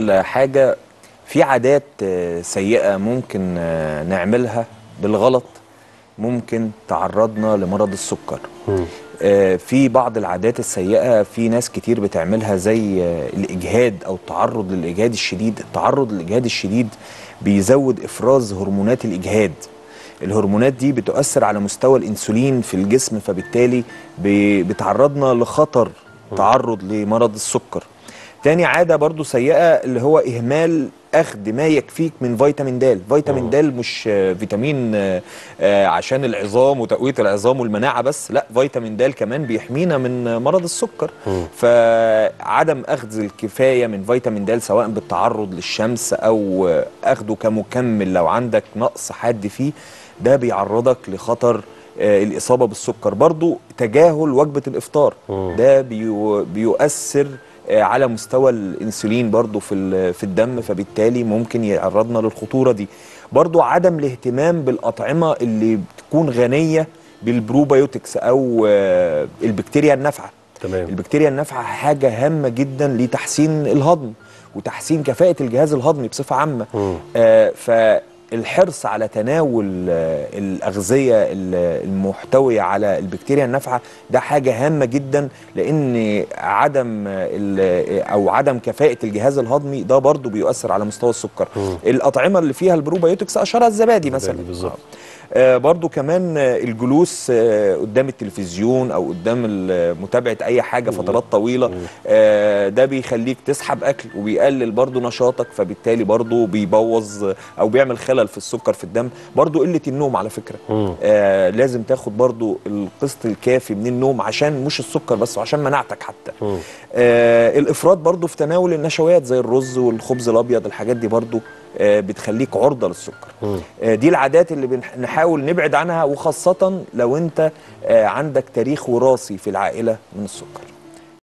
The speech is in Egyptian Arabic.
حاجة في عادات آه، سيئة ممكن آه، نعملها بالغلط ممكن تعرضنا لمرض السكر آه، في بعض العادات السيئة في ناس كتير بتعملها زي آه، الإجهاد أو التعرض للإجهاد الشديد التعرض للإجهاد الشديد بيزود إفراز هرمونات الإجهاد الهرمونات دي بتؤثر على مستوى الانسولين في الجسم فبالتالي ب- بتعرضنا لخطر تعرض لمرض السكر تاني عادة برضو سيئة اللي هو إهمال أخذ ما يكفيك من فيتامين د فيتامين د مش آه، فيتامين آه، آه، عشان العظام وتقوية العظام والمناعة بس لا فيتامين د كمان بيحمينا من آه، مرض السكر فعدم أخذ الكفاية من فيتامين د سواء بالتعرض للشمس أو آه، أخده كمكمل لو عندك نقص حاد فيه ده بيعرضك لخطر آه، الإصابة بالسكر برضو تجاهل وجبة الإفطار ده بيو بيؤثر آه، على مستوى الانسولين برضو في ال- في الدم فبالتالي ممكن يعرضنا للخطوره دي برضو عدم الاهتمام بالاطعمه اللي بتكون غنيه بالبروبيوتكس او آه، البكتيريا النافعه تمام البكتيريا النافعه حاجه هامه جدا لتحسين الهضم وتحسين كفاءه الجهاز الهضمي بصفه عامه مم. آه فالحرص على تناول آه الاغذيه ال- المحتويه على البكتيريا النافعه ده حاجه هامه جدا لان عدم آه، ال- او عدم كفاءه الجهاز الهضمي ده برضو بيؤثر على مستوى السكر مم. الاطعمه اللي فيها البروبيوتكس اشهرها الزبادي مثلا بالظبط. آه، برضو كمان آه، الجلوس آه، قدام التلفزيون او قدام ال- متابعه اي حاجه فترات طويله آه، ده بيخليك تسحب اكل وبيقلل برضو نشاطك فبالتالي برضو بيبوظ آه، او بيعمل خلل في السكر في الدم برضو قله النوم على فكره مم. آه لازم تاخد برضو القسط الكافي من النوم عشان مش السكر بس وعشان مناعتك حتى مم. آه الافراط برضو في تناول النشويات زي الرز والخبز الابيض الحاجات دي برضو آه بتخليك عرضه للسكر مم. آه دي العادات اللي بنحاول نبعد عنها وخاصه لو انت آه عندك تاريخ وراثي في العائله من السكر